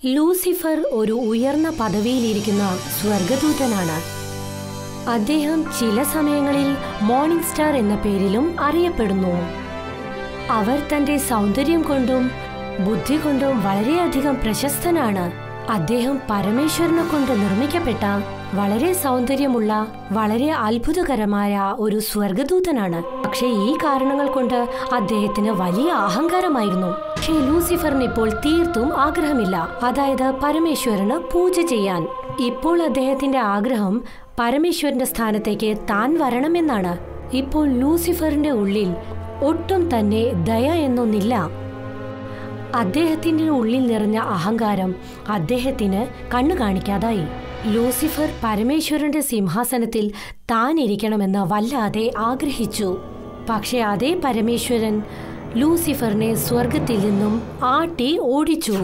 Lucifer ഒരു ഉയർന്ന പദവിയിലിരിക്കുന്ന സ്വർഗദൂതനാണ് അദ്ദേഹം ചില സമയങ്ങളിൽ മോർണിംഗ് സ്റ്റാർ എന്ന പേരിലും അറിയപ്പെടുന്നു അവർ തന്റെ സൗന്ദര്യം കൊണ്ടും ബുദ്ധി കൊണ്ടും വളരെയധികം പ്രശസ്തനാണ് അദ്ദേഹം പരമേശ്വരനെ കൊണ്ട് നിർമ്മിക്കപ്പെട്ട വളരെ സൗന്ദര്യമുള്ള വളരെ അത്ഭുതകരമായ ഒരു സ്വർഗദൂതനാണ് പക്ഷേ ഈ കാരണങ്ങൾ കൊണ്ട് അദ്ദേഹത്തിന് വലിയ അഹങ്കാരമായിരുന്നു പക്ഷേ ലൂസിഫറിന് ഇപ്പോൾ തീർത്തും ആഗ്രഹമില്ല അതായത് പരമേശ്വരന് പൂജ ചെയ്യാൻ ഇപ്പോൾ അദ്ദേഹത്തിന്റെ ആഗ്രഹം പരമേശ്വരന്റെ സ്ഥാനത്തേക്ക് താൻ വരണമെന്നാണ് ഇപ്പോൾ ലൂസിഫറിന്റെ ഉള്ളിൽ ഒട്ടും തന്നെ ദയ എന്നൊന്നില്ല അദ്ദേഹത്തിന്റെ ഉള്ളിൽ നിറഞ്ഞ അഹങ്കാരം അദ്ദേഹത്തിന് കണ്ണു കാണിക്കാതായി ലൂസിഫർ പരമേശ്വരന്റെ സിംഹാസനത്തിൽ താൻ ഇരിക്കണമെന്ന് വല്ലാതെ ആഗ്രഹിച്ചു പക്ഷെ അതേ പരമേശ്വരൻ ലൂസിഫറിനെ സ്വർഗത്തിൽ നിന്നും ആട്ടി ഓടിച്ചു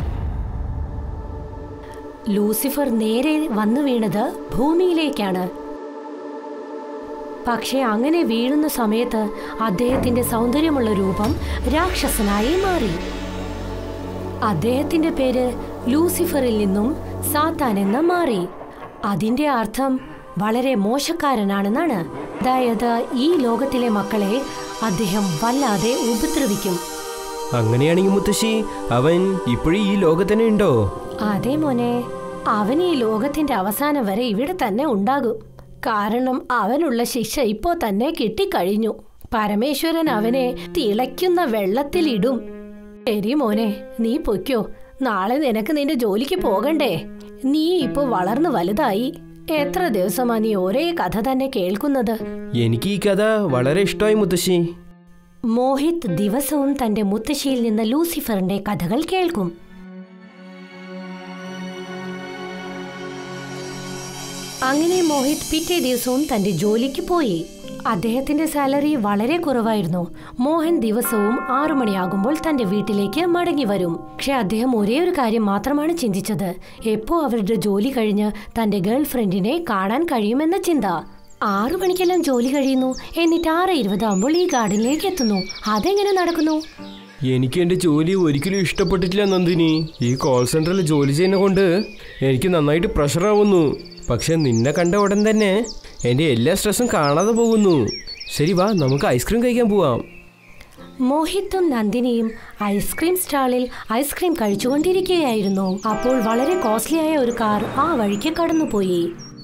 ലൂസിഫർ നേരെ വന്നു വീണത് ഭൂമിയിലേക്കാണ് പക്ഷെ അങ്ങനെ വീഴുന്ന സമയത്ത് അദ്ദേഹത്തിന്റെ സൗന്ദര്യമുള്ള രൂപം രാക്ഷസനായി മാറി അദ്ദേഹത്തിന്റെ പേര് ലൂസിഫറിൽ നിന്നും സാത്താൻ എന്ന് മാറി അതിന്റെ അർത്ഥം വളരെ മോശക്കാരനാണെന്നാണ് അതായത് ഈ ലോകത്തിലെ മക്കളെ അദ്ദേഹം വല്ലാതെ ഉപദ്രവിക്കും അങ്ങനെയാണെങ്കിൽ മുത്തശ്ശി അവൻ ഇപ്പോഴും ഈ ലോകത്ത് തന്നെ ഉണ്ടോ അതെ മോനെ അവൻ ഈ ലോകത്തിന്റെ അവസാനം വരെ ഇവിടെ തന്നെ ഉണ്ടാകും കാരണം അവനുള്ള ശിക്ഷ ഇപ്പോ തന്നെ കിട്ടിക്കഴിഞ്ഞു പരമേശ്വരൻ അവനെ തിളയ്ക്കുന്ന വെള്ളത്തിലിടും ശരി മോനെ നീ പൊയ്ക്കോ നാളെ നിനക്ക് നിന്റെ ജോലിക്ക് പോകണ്ടേ നീ ഇപ്പൊ വളർന്നു വലുതായി എത്ര ദിവസമാ നീ ഒരേ കഥ തന്നെ കേൾക്കുന്നത് എനിക്ക് ഈ കഥ വളരെ ഇഷ്ടമായി മുത്തശ്ശി മോഹിത് ദിവസവും തന്റെ മുത്തശ്ശിയിൽ നിന്ന് ലൂസിഫറിന്റെ കഥകൾ കേൾക്കും അങ്ങനെ മോഹിത് പിറ്റേ ദിവസവും തന്റെ ജോലിക്ക് പോയി അദ്ദേഹത്തിന്റെ സാലറി വളരെ കുറവായിരുന്നു മോഹൻ ദിവസവും ആറു മണിയാകുമ്പോൾ തന്റെ വീട്ടിലേക്ക് മടങ്ങി വരും പക്ഷെ അദ്ദേഹം ഒരേ ഒരു കാര്യം മാത്രമാണ് ചിന്തിച്ചത് എപ്പോ അവരുടെ ജോലി കഴിഞ്ഞ് തന്റെ ഗേൾ ഫ്രണ്ടിനെ കാണാൻ കഴിയുമെന്ന ചിന്ത ആറു മണിക്കെല്ലാം ജോലി കഴിയുന്നു എന്നിട്ട് ആറ് ഇരുപതാകുമ്പോൾ ഈ ഗാർഡനിലേക്ക് എത്തുന്നു അതെങ്ങനെ നടക്കുന്നു എനിക്ക് എൻ്റെ ജോലി ഒരിക്കലും ഇഷ്ടപ്പെട്ടിട്ടില്ല നന്ദിനി ഈ കോൾ സെന്ററിൽ ജോലി ചെയ്യുന്ന കൊണ്ട് എനിക്ക് നന്നായിട്ട് പ്രഷർ ആവുന്നു പക്ഷെ നിന്നെ കണ്ട ഉടൻ തന്നെ എൻ്റെ എല്ലാ സ്ട്രെസ്സും കാണാതെ പോകുന്നു ശരി വാ നമുക്ക് ഐസ്ക്രീം കഴിക്കാൻ പോവാം മോഹിത്തും നന്ദിനിയും ഐസ്ക്രീം സ്റ്റാളിൽ ഐസ്ക്രീം കഴിച്ചുകൊണ്ടിരിക്കുകയായിരുന്നു അപ്പോൾ വളരെ കോസ്റ്റ്ലിയായ ഒരു കാർ ആ വഴിക്ക് കടന്നുപോയി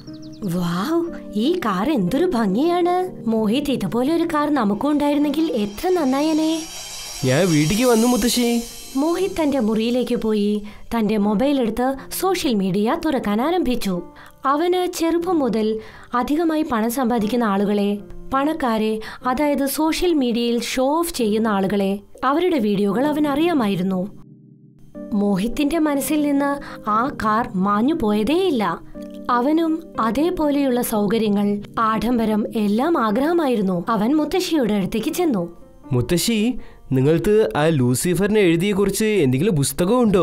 വാവ് ഈ കാർ എന്തൊരു ഭംഗിയാണ് മോഹിത് ഇതുപോലെ ഒരു കാർ നമുക്കും ഉണ്ടായിരുന്നെങ്കിൽ എത്ര നന്നായനെ ഞാൻ വീട്ടിലേക്ക് വന്നു മുത്തശ്ശി മോഹിത് തന്റെ മുറിയിലേക്ക് പോയി തന്റെ മൊബൈൽ എടുത്ത് സോഷ്യൽ മീഡിയ തുറക്കാൻ ആരംഭിച്ചു അവന് ചെറുപ്പം മുതൽ അധികമായി പണം സമ്പാദിക്കുന്ന ആളുകളെ പണക്കാരെ അതായത് സോഷ്യൽ മീഡിയയിൽ ഷോ ഓഫ് ചെയ്യുന്ന ആളുകളെ അവരുടെ വീഡിയോകൾ അവൻ അറിയാമായിരുന്നു മോഹിത്തിന്റെ മനസ്സിൽ നിന്ന് ആ കാർ മാഞ്ഞു പോയതേയില്ല അവനും അതേപോലെയുള്ള സൗകര്യങ്ങൾ ആഡംബരം എല്ലാം ആഗ്രഹമായിരുന്നു അവൻ മുത്തശ്ശിയുടെ അടുത്തേക്ക് ചെന്നു മുത്തശ്ശി നിങ്ങൾക്ക് ആ ലൂസിഫറിനെ എഴുതിയെ കുറിച്ച് എന്തെങ്കിലും പുസ്തകമുണ്ടോ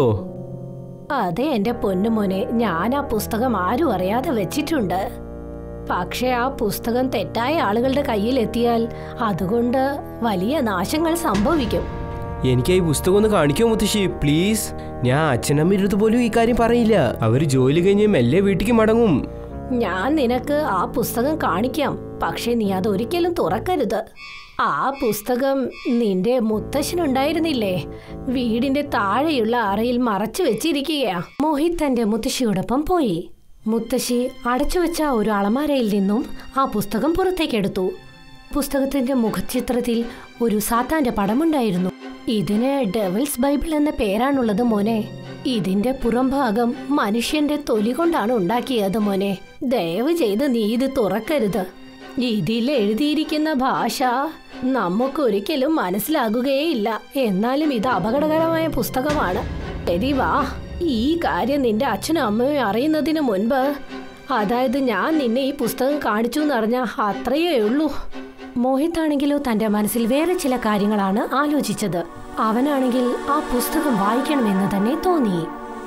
അതെ എന്റെ പൊന്നുമോനെ ഞാൻ ആ പുസ്തകം ആരും അറിയാതെ വെച്ചിട്ടുണ്ട് പക്ഷെ ആ പുസ്തകം തെറ്റായ ആളുകളുടെ കയ്യിൽ എത്തിയാൽ അതുകൊണ്ട് വലിയ നാശങ്ങൾ സംഭവിക്കും എനിക്ക് ഈ പുസ്തകം ഒന്ന് കാണിക്കോ മുത്തശ്ശി പ്ലീസ് ഞാൻ അച്ഛനമ്മ പോലും ഈ കാര്യം പറയില്ല അവർ ജോലി കഴിഞ്ഞ് മെല്ലെ വീട്ടിലേക്ക് മടങ്ങും ഞാൻ നിനക്ക് ആ പുസ്തകം കാണിക്കാം പക്ഷെ നീ അത് ഒരിക്കലും തുറക്കരുത് ആ പുസ്തകം നിന്റെ മുത്തശ്ശനുണ്ടായിരുന്നില്ലേ വീടിന്റെ താഴെയുള്ള അറയിൽ മറച്ചു വെച്ചിരിക്കുകയാ മോഹിത് തന്റെ മുത്തശ്ശിയോടൊപ്പം പോയി മുത്തശ്ശി അടച്ചുവെച്ച ഒരു അളമാരയിൽ നിന്നും ആ പുസ്തകം പുറത്തേക്കെടുത്തു പുസ്തകത്തിന്റെ മുഖചിത്രത്തിൽ ഒരു സാത്താന്റെ പടമുണ്ടായിരുന്നു ഇതിന് ഡെവിൾസ് ബൈബിൾ എന്ന പേരാണുള്ളത് മോനെ ഇതിന്റെ പുറംഭാഗം മനുഷ്യന്റെ തൊലി കൊണ്ടാണ് ഉണ്ടാക്കിയത് മോനെ ദയവ് ചെയ്ത് നീ ഇത് തുറക്കരുത് ഇതിൽ എഴുതിയിരിക്കുന്ന ഭാഷ നമുക്കൊരിക്കലും മനസ്സിലാകുകയേയില്ല എന്നാലും ഇത് അപകടകരമായ പുസ്തകമാണ് ശരി വാ ഈ കാര്യം നിന്റെ അച്ഛനും അമ്മയും അറിയുന്നതിന് മുൻപ് അതായത് ഞാൻ നിന്നെ ഈ പുസ്തകം കാണിച്ചു എന്നറിഞ്ഞ അത്രയേ ഉള്ളൂ മോഹിത് ആണെങ്കിലോ തന്റെ മനസ്സിൽ വേറെ ചില കാര്യങ്ങളാണ് ആലോചിച്ചത് അവനാണെങ്കിൽ ആ പുസ്തകം വായിക്കണമെന്ന് തന്നെ തോന്നി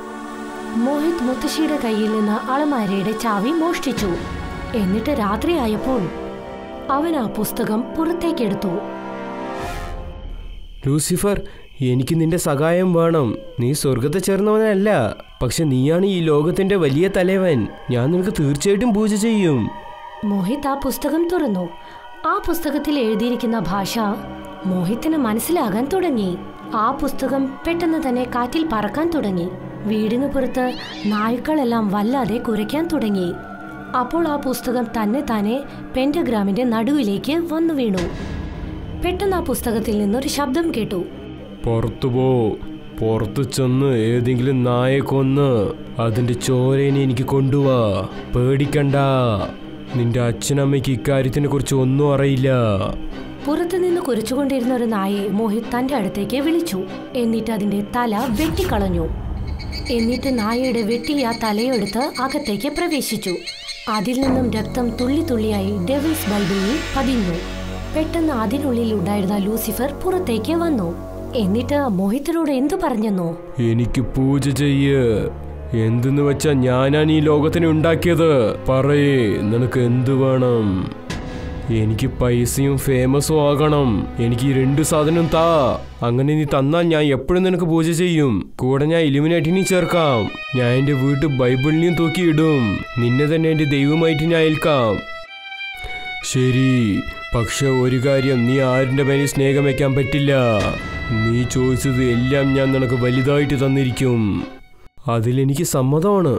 മോഹിത് മുത്തശ്ശിയുടെ കയ്യിൽ നിന്ന് അളമാരയുടെ ചാവി മോഷ്ടിച്ചു എന്നിട്ട് രാത്രിയായപ്പോൾ അവൻ ആ പുസ്തകം പുറത്തേക്കെടുത്തു ലൂസിഫർ എനിക്ക് നിന്റെ സഹായം വേണം നീ സ്വർഗത്തെ ചേർന്നവനല്ല പക്ഷെ നീയാണ് ഈ ലോകത്തിന്റെ വലിയ തലവൻ ഞാൻ നിനക്ക് തീർച്ചയായിട്ടും പൂജ ചെയ്യും മോഹിത് ആ പുസ്തകം തുറന്നു ആ പുസ്തകത്തിൽ എഴുതിയിരിക്കുന്ന ഭാഷ മോഹിത്തിന് മനസ്സിലാകാൻ തുടങ്ങി ആ പുസ്തകം പെട്ടെന്ന് തന്നെ കാറ്റിൽ പറക്കാൻ തുടങ്ങി വീടിന് പുറത്ത് നായ്ക്കളെല്ലാം വല്ലാതെ കുരയ്ക്കാൻ തുടങ്ങി അപ്പോൾ ആ പുസ്തകം തന്നെ തന്നെ പെന്റഗ്രാമിന്റെ നടുവിലേക്ക് വന്നു വീണു പെട്ടെന്ന് ആ പുസ്തകത്തിൽ നിന്നൊരു ശബ്ദം കേട്ടു പുറത്തു പോ പുറത്തു ചെന്ന് ഏതെങ്കിലും നായെ കൊന്ന് അതിന്റെ ചോരേനെ എനിക്ക് കൊണ്ടുവാ പേടിക്കണ്ട നിന്റെ അച്ഛനമ്മയ്ക്ക് ഇക്കാര്യത്തിനെ കുറിച്ച് ഒന്നും അറിയില്ല പുറത്തു നിന്ന് കുരച്ചുകൊണ്ടിരുന്ന ഒരു നായെ മോഹിത് തന്റെ അടുത്തേക്ക് വിളിച്ചു എന്നിട്ട് അതിന്റെ തല വെട്ടിക്കളഞ്ഞു എന്നിട്ട് നായയുടെ വെട്ടിയ തലയെടുത്ത് അകത്തേക്ക് പ്രവേശിച്ചു അതിൽ നിന്നും രക്തം തുള്ളി തുള്ളിയായി ഡെവിൾസ് ബൈബിളിൽ പതിഞ്ഞു പെട്ടെന്ന് അതിനുള്ളിൽ ഉണ്ടായിരുന്ന ലൂസിഫർ പുറത്തേക്ക് വന്നു എന്നിട്ട് മോഹിത്തിനോട് എന്തു പറഞ്ഞെന്നോ എനിക്ക് പൂജ ചെയ്യ് എന്തെന്ന് വെച്ചാ ഞാനാണ് ഈ ലോകത്തിനെ ഉണ്ടാക്കിയത് പറയേ നിനക്ക് എന്ത് വേണം എനിക്ക് പൈസയും ഫേമസും ആകണം എനിക്ക് ഈ രണ്ട് സാധനം താ അങ്ങനെ നീ തന്നാൽ ഞാൻ എപ്പോഴും നിനക്ക് പൂജ ചെയ്യും കൂടെ ഞാൻ ഇലുമിനാറ്റിനെ ചേർക്കാം ഞാൻ എൻ്റെ വീട്ടിൽ ബൈബിളിനെയും തൂക്കിയിടും നിന്നെ തന്നെ എൻ്റെ ദൈവമായിട്ട് ഞാൻ ഏൽക്കാം ശരി പക്ഷെ ഒരു കാര്യം നീ ആരിൻ്റെ മേലെ സ്നേഹം വെക്കാൻ പറ്റില്ല നീ ചോദിച്ചത് എല്ലാം ഞാൻ നിനക്ക് വലുതായിട്ട് തന്നിരിക്കും അതിലെനിക്ക് സമ്മതമാണ്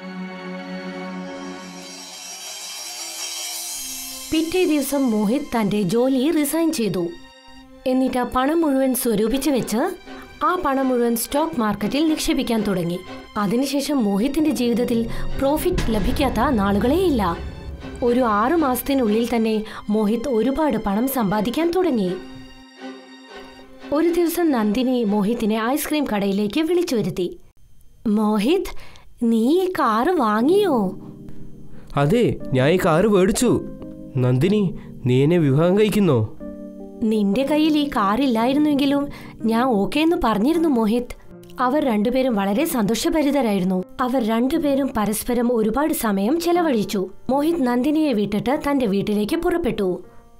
പിറ്റേ ദിവസം മോഹിത് തന്റെ ജോലി റിസൈൻ ചെയ്തു എന്നിട്ട് ആ പണം മുഴുവൻ സ്വരൂപിച്ചു വെച്ച് ആ പണം മുഴുവൻ സ്റ്റോക്ക് മാർക്കറ്റിൽ നിക്ഷേപിക്കാൻ തുടങ്ങി അതിനുശേഷം മോഹിത്തിന്റെ ജീവിതത്തിൽ പ്രോഫിറ്റ് ലഭിക്കാത്ത നാളുകളേയില്ല ഒരു ആറു മാസത്തിനുള്ളിൽ തന്നെ മോഹിത് ഒരുപാട് പണം സമ്പാദിക്കാൻ തുടങ്ങി ഒരു ദിവസം നന്ദിനി മോഹിത്തിനെ ഐസ്ക്രീം കടയിലേക്ക് വിളിച്ചു വരുത്തി മോഹിത് നീ ഈ കാറ് വാങ്ങിയോ അതെ ഞാൻ ഈ കാറ് മേടിച്ചു നന്ദിനി നീ എന്നെ വിവാഹം കഴിക്കുന്നോ നിന്റെ കയ്യിൽ ഈ കാറില്ലായിരുന്നുവെങ്കിലും ഞാൻ ഓക്കെ എന്ന് പറഞ്ഞിരുന്നു മോഹിത് അവർ രണ്ടുപേരും വളരെ സന്തോഷഭരിതരായിരുന്നു അവർ രണ്ടുപേരും പരസ്പരം ഒരുപാട് സമയം ചെലവഴിച്ചു മോഹിത് നന്ദിനിയെ വിട്ടിട്ട് തന്റെ വീട്ടിലേക്ക് പുറപ്പെട്ടു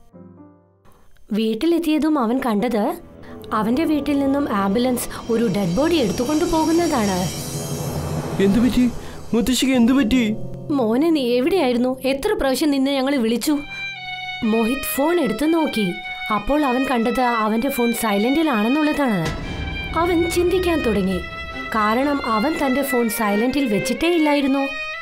വീട്ടിലെത്തിയതും അവൻ കണ്ടത് അവന്റെ വീട്ടിൽ നിന്നും ആംബുലൻസ് ഒരു ഡെഡ് ബോഡി എടുത്തുകൊണ്ടു പോകുന്നതാണ് എന്തു പറ്റി മുത്തശ്ശിക്ക് എന്തു പറ്റി മോനെ നീ എവിടെയായിരുന്നു എത്ര പ്രാവശ്യം നിന്നെ ഞങ്ങൾ വിളിച്ചു മോഹിത് ഫോൺ എടുത്തു നോക്കി അപ്പോൾ അവൻ കണ്ടത് അവന്റെ ഫോൺ സൈലന്റിലാണെന്നുള്ളതാണ് അവൻ ചിന്തിക്കാൻ തുടങ്ങി കാരണം അവൻ തന്റെ ഫോൺ സൈലന്റിൽ വെച്ചിട്ടേ ഇല്ലായിരുന്നു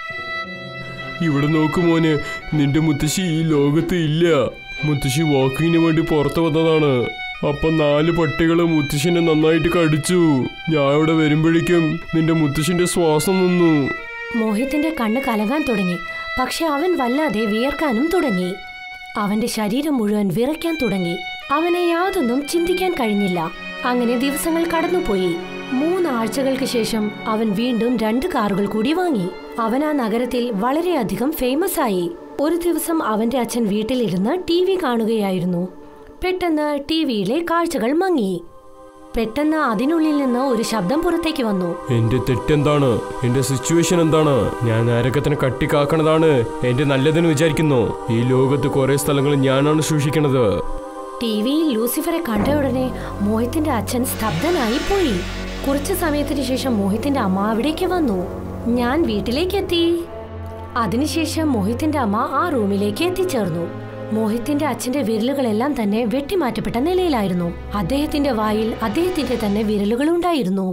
ഇവിടെ നോക്കു മോനെ നിന്റെ മുത്തശ്ശി ഈ ലോകത്ത് ഇല്ല മുത്തശ്ശി വാക്കിങ്ങിന് വേണ്ടി പുറത്തു വന്നതാണ് അപ്പൊ നാല് പട്ടികള് മുത്തശ്ശിനെ നന്നായിട്ട് കടിച്ചു ഞാൻ ഇവിടെ വരുമ്പോഴേക്കും നിന്റെ മുത്തശ്ശിന്റെ ശ്വാസം നിന്നു മോഹിത്തിന്റെ കണ്ണ് കലങ്ങാൻ തുടങ്ങി പക്ഷെ അവൻ വല്ലാതെ വിയർക്കാനും തുടങ്ങി അവന്റെ ശരീരം മുഴുവൻ വിറയ്ക്കാൻ തുടങ്ങി അവനെ യാതൊന്നും ചിന്തിക്കാൻ കഴിഞ്ഞില്ല അങ്ങനെ ദിവസങ്ങൾ കടന്നുപോയി മൂന്നാഴ്ചകൾക്ക് ശേഷം അവൻ വീണ്ടും രണ്ട് കാറുകൾ കൂടി വാങ്ങി അവൻ ആ നഗരത്തിൽ വളരെയധികം ഫേമസ് ആയി ഒരു ദിവസം അവന്റെ അച്ഛൻ വീട്ടിലിരുന്ന് ടി വി കാണുകയായിരുന്നു പെട്ടെന്ന് ടി വിയിലെ കാഴ്ചകൾ മങ്ങി പെട്ടെന്ന് അതിനുള്ളിൽ നിന്ന് ഒരു ശബ്ദം പുറത്തേക്ക് വന്നു എന്റെ തെറ്റെന്താണ് എന്റെ സിറ്റുവേഷൻ എന്താണ് ഞാൻ നരകത്തിന് കട്ടിക്കാക്കണതാണ് എന്റെ നല്ലതിന് വിചാരിക്കുന്നു ഈ ലോകത്ത് കുറെ സ്ഥലങ്ങൾ ഞാനാണ് സൂക്ഷിക്കണത് ടി വിയിൽ ലൂസിഫറെ കണ്ട ഉടനെ മോഹിത്തിന്റെ അച്ഛൻ സ്തബ്ധനായി പോയി കുറച്ചു സമയത്തിന് ശേഷം മോഹിത്തിന്റെ അമ്മ അവിടേക്ക് വന്നു ഞാൻ വീട്ടിലേക്ക് എത്തി അതിനുശേഷം മോഹിത്തിന്റെ അമ്മ ആ റൂമിലേക്ക് എത്തിച്ചേർന്നു മോഹിത്തിന്റെ അച്ഛന്റെ വിരലുകളെല്ലാം തന്നെ വെട്ടിമാറ്റപ്പെട്ട നിലയിലായിരുന്നു അദ്ദേഹത്തിന്റെ വായിൽ അദ്ദേഹത്തിന്റെ തന്നെ വിരലുകൾ ഉണ്ടായിരുന്നു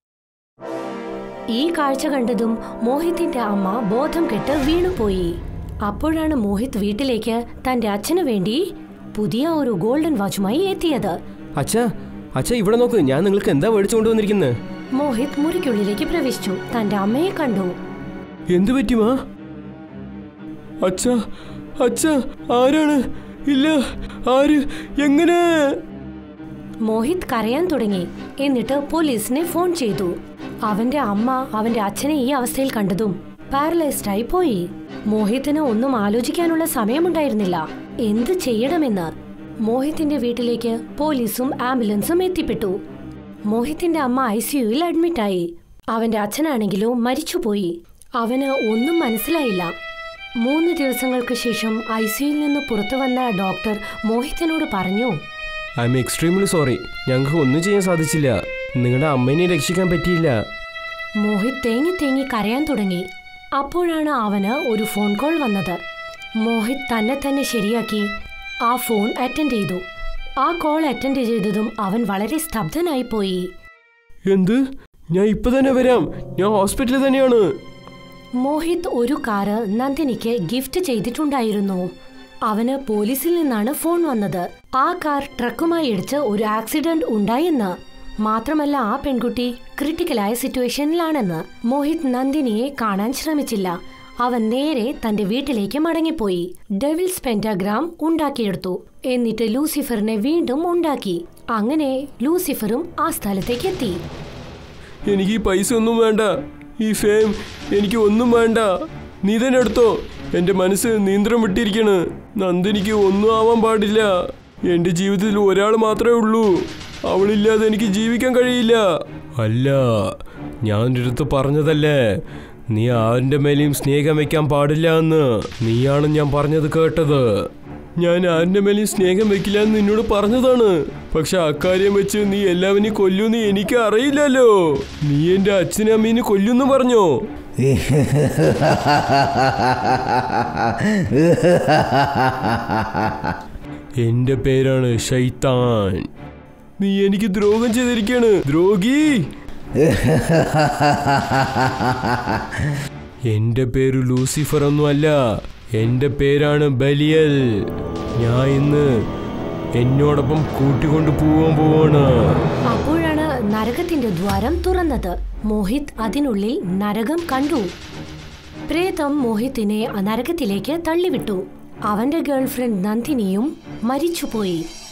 ഈ കാഴ്ച കണ്ടതും മോഹിത്തിന്റെ അമ്മ ബോധം കെട്ട് വീണുപോയി അപ്പോഴാണ് മോഹിത് വീട്ടിലേക്ക് തന്റെ അച്ഛനു വേണ്ടി പുതിയ ഒരു ഗോൾഡൻ വാച്ചുമായി എത്തിയത് അച്ഛാ അച്ഛാ ഇവിടെ നോക്ക് ഞാൻ നിങ്ങൾക്ക് എന്താ മേടിച്ചു കൊണ്ടുവന്നിരിക്കുന്നത് മോഹിത് മുറിക്കുള്ളിലേക്ക് പ്രവേശിച്ചു തന്റെ അമ്മയെ കണ്ടു എന്തു പറ്റി മാ അച്ഛാ അച്ഛാ ആരാണ് ഇല്ല ആര് എങ്ങനെ മോഹിത് കരയാൻ തുടങ്ങി എന്നിട്ട് പോലീസിനെ ഫോൺ ചെയ്തു അവന്റെ അമ്മ അവന്റെ അച്ഛനെ ഈ അവസ്ഥയിൽ കണ്ടതും പാരലൈസ്ഡ് ആയി പോയി മോഹിത്തിന് ഒന്നും ആലോചിക്കാനുള്ള സമയമുണ്ടായിരുന്നില്ല എന്ത് ചെയ്യണമെന്ന് മോഹിത്തിന്റെ വീട്ടിലേക്ക് പോലീസും ആംബുലൻസും എത്തിപ്പെട്ടു മോഹിത്തിന്റെ അമ്മ ഐ സിയുയിൽ അഡ്മിറ്റായി അവന്റെ അച്ഛനാണെങ്കിലോ മരിച്ചുപോയി അവന് ഒന്നും മനസ്സിലായില്ല മൂന്ന് ദിവസങ്ങൾക്ക് ശേഷം ഐ സിയുയിൽ നിന്ന് പുറത്തു വന്ന ഡോക്ടർ മോഹിത്തിനോട് പറഞ്ഞു ഐ എം എക്സ്ട്രീംലി സോറി ഞങ്ങൾക്ക് ഒന്നും ചെയ്യാൻ സാധിച്ചില്ല നിങ്ങളുടെ അമ്മേനെ രക്ഷിക്കാൻ പറ്റിയില്ല മോഹിത് തേങ്ങി തേങ്ങി കരയാൻ തുടങ്ങി അപ്പോഴാണ് അവന് ഒരു ഫോൺ കോൾ വന്നത് മോഹിത് തന്നെ തന്നെ ശരിയാക്കി ആ ഫോൺ അറ്റൻഡ് ചെയ്തു ആ കോൾ അറ്റൻഡ് ചെയ്തതും അവൻ വളരെ സ്തബ്ധനായി പോയി എന്ത് ഞാൻ ഇപ്പൊ തന്നെ വരാം ഞാൻ ഹോസ്പിറ്റലിൽ തന്നെയാണ് മോഹിത് ഒരു കാറ് നന്ദിനിക്ക് ഗിഫ്റ്റ് ചെയ്തിട്ടുണ്ടായിരുന്നു അവന് പോലീസിൽ നിന്നാണ് ഫോൺ വന്നത് ആ കാർ ട്രക്കുമായി ഇടിച്ച് ഒരു ആക്സിഡന്റ് ഉണ്ടായെന്ന് മാത്രമല്ല ആ പെൺകുട്ടി ക്രിട്ടിക്കലായ സിറ്റുവേഷനിലാണെന്ന് മോഹിത് നന്ദിനിയെ കാണാൻ ശ്രമിച്ചില്ല അവൻ നേരെ തന്റെ വീട്ടിലേക്ക് മടങ്ങിപ്പോയി ഡെവിൽസ് പെന്റാഗ്രാം ഉണ്ടാക്കിയെടുത്തു എന്നിട്ട് ലൂസിഫറിനെ വീണ്ടും ഉണ്ടാക്കി അങ്ങനെ ലൂസിഫറും ആ സ്ഥലത്തേക്ക് എത്തി എനിക്ക് ഈ പൈസ ഒന്നും വേണ്ട ഈ ഫെയിം എനിക്ക് ഒന്നും വേണ്ട നീ തന്നെ എടുത്തോ എൻ്റെ മനസ്സ് നിയന്ത്രണം വിട്ടിരിക്കണ് നന്ദിനിക്ക് ഒന്നും ആവാൻ പാടില്ല എൻ്റെ ജീവിതത്തിൽ ഒരാൾ മാത്രമേ ഉള്ളൂ അവളില്ലാതെ എനിക്ക് ജീവിക്കാൻ കഴിയില്ല അല്ല ഞാൻ നിന്റെ അടുത്ത് പറഞ്ഞതല്ലേ നീ ആരുടെ മേലെയും സ്നേഹം വെക്കാൻ പാടില്ല എന്ന് നീയാണ് ഞാൻ പറഞ്ഞത് കേട്ടത് ഞാൻ ആരുടെ മേലെയും സ്നേഹം വെക്കില്ല എന്ന് നിന്നോട് പറഞ്ഞതാണ് പക്ഷെ അക്കാര്യം വെച്ച് നീ എല്ലാവരെയും കൊല്ലുമെന്ന് എനിക്ക് അറിയില്ലല്ലോ നീ എന്റെ അച്ഛനും അമ്മീനെ കൊല്ലുന്നു പറഞ്ഞോ എന്റെ പേരാണ് ഷൈത്താൻ നീ എനിക്ക് ദ്രോഹം ചെയ്തിരിക്കാണ് ദ്രോഹി എന്റെ പേര് ലൂസിഫർ ഒന്നുമല്ല എന്റെ പേരാണ് ബലിയൽ ഞാൻ ഇന്ന് എന്നോടൊപ്പം കൂട്ടിക്കൊണ്ടു പോവാൻ പോവാണ് അപ്പോഴാണ് നരകത്തിന്റെ ദ്വാരം തുറന്നത് മോഹിത് അതിനുള്ളിൽ നരകം കണ്ടു പ്രേതം മോഹിത്തിനെ ആ നരകത്തിലേക്ക് തള്ളിവിട്ടു അവന്റെ ഗേൾഫ്രണ്ട് നന്ദിനിയും മരിച്ചുപോയി